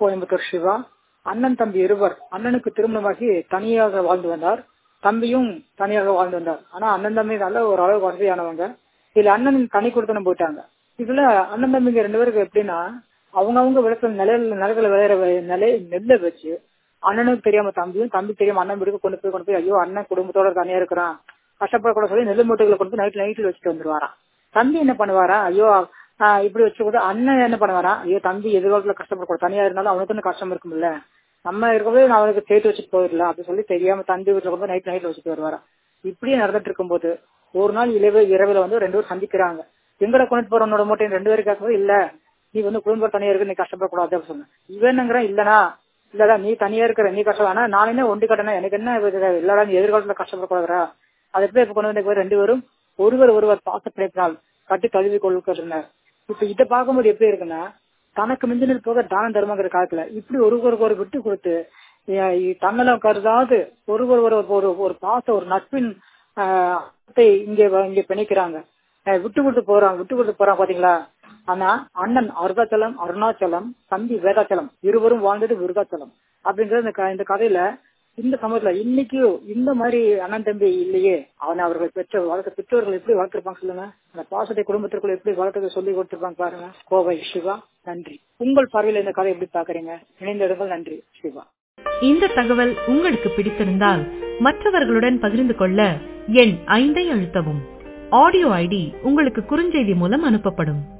கோயம்புத்தூர் சிவா அண்ணன் தம்பி இருவர் அண்ணனுக்கு திருமணமாகி தனியாக வாழ்ந்து வந்தார் தம்பியும் தனியாக வாழ்ந்து வந்தார் ஆனா அண்ணன் தம்பி நல்ல ஒரு அளவு வசதியானவங்க இதுல அண்ணன் தனி கொடுத்தனம் போயிட்டாங்க இதுல அண்ணன் தம்பிங்க ரெண்டு பேருக்கு எப்படின்னா அவங்கவுங்க விளக்கல் நிலையில நிலத்துல விளையிற நிலை நெல்லை வச்சு அண்ணனுக்கு தெரியாம தம்பியும் தம்பி தெரியாம அண்ணன் வீட்டுக்கு கொண்டு போய் கொண்டு போய் ஐயோ அண்ணன் குடும்பத்தோட தனியா இருக்கிறான் கஷ்டப்படக்கூட சொல்லி நெல் மூட்டைகளை கொண்டு போய் நைட் நைட்ல வச்சுட்டு வந்துருவாராம் தம்பி என்ன பண்ணுவாரா ஐயோ ஆஹ் இப்படி வச்சு கூட அண்ணன் என்ன பண்ணுவாரா ஐயோ தம்பி எதிர்காலத்துல கஷ்டப்படக்கூடாது தனியா இருந்தாலும் அவனுக்கு கஷ்டம் இருக்கும்ல நம்ம இருக்கவே நான் அவனுக்கு சேர்த்து வச்சுட்டு போயிடலாம் அப்படின்னு சொல்லி தெரியாம தம்பி வீட்டுல கொண்டு நைட் நைட்ல வச்சுட்டு வருவாராம் இப்படியே நடந்துட்டு இருக்கும்போது ஒரு நாள் இரவு இரவுல வந்து ரெண்டு பேரும் சந்திக்கிறாங்க எங்கட கொண்டு போற உன்னோட மூட்டையை ரெண்டு பேரும் கேட்கவே இல்ல நீ வந்து குடும்ப தனியா இருக்கு நீ கஷ்டப்படக்கூடாது அப்படின்னு சொன்ன இவனுங்கிறான் இல்லனா இல்லடா நீ தனியா இருக்கிற நீ கஷ்டம் ஆனா நான் என்ன ஒண்டி கட்டணா எனக்கு என்ன இல்லடா நீ எதிர்காலத்துல கஷ்டப்படக்கூடாதா அது எப்படி இப்ப கொண்டு வந்து ரெண்டு பேரும் ஒருவர் ஒருவர் பாச பிழைப்பினால் கட்டி கழுவி கொள்கிறார் இப்ப இதை பார்க்கும்போது எப்படி இருக்குன்னா தனக்கு மிஞ்சினது போக தானம் தருமாங்கிற காலத்துல இப்படி ஒருவருக்கு ஒரு விட்டு கொடுத்து தன்னலம் கருதாது ஒருவர் ஒரு ஒரு ஒரு பாச ஒரு நட்பின் இங்க இங்க பிணைக்கிறாங்க விட்டு விட்டு போறாங்க விட்டு விட்டு போறாங்க பாத்தீங்களா ஆனா அண்ணன் அருதாச்சலம் அருணாச்சலம் தம்பி வேதாச்சலம் இருவரும் வாழ்ந்தது விருதாச்சலம் அப்படிங்கறது இந்த கதையில இந்த சமயத்துல இன்னைக்கு இந்த மாதிரி அண்ணன் தம்பி இல்லையே அவனை அவர்கள் பெற்ற வளர்த்த பெற்றோர்கள் எப்படி வளர்த்திருப்பாங்க சொல்லுங்க அந்த பாசத்தை குடும்பத்திற்குள்ள எப்படி வளர்த்ததை சொல்லி கொடுத்திருப்பாங்க பாருங்க கோவை சிவா நன்றி உங்கள் பார்வையில இந்த கதை எப்படி பாக்குறீங்க இணைந்த இடங்கள் நன்றி சிவா இந்த தகவல் உங்களுக்கு பிடித்திருந்தால் மற்றவர்களுடன் பகிர்ந்து கொள்ள எண் ஐந்தை அழுத்தவும் ஆடியோ ஐடி உங்களுக்கு குறுஞ்செய்தி மூலம் அனுப்பப்படும்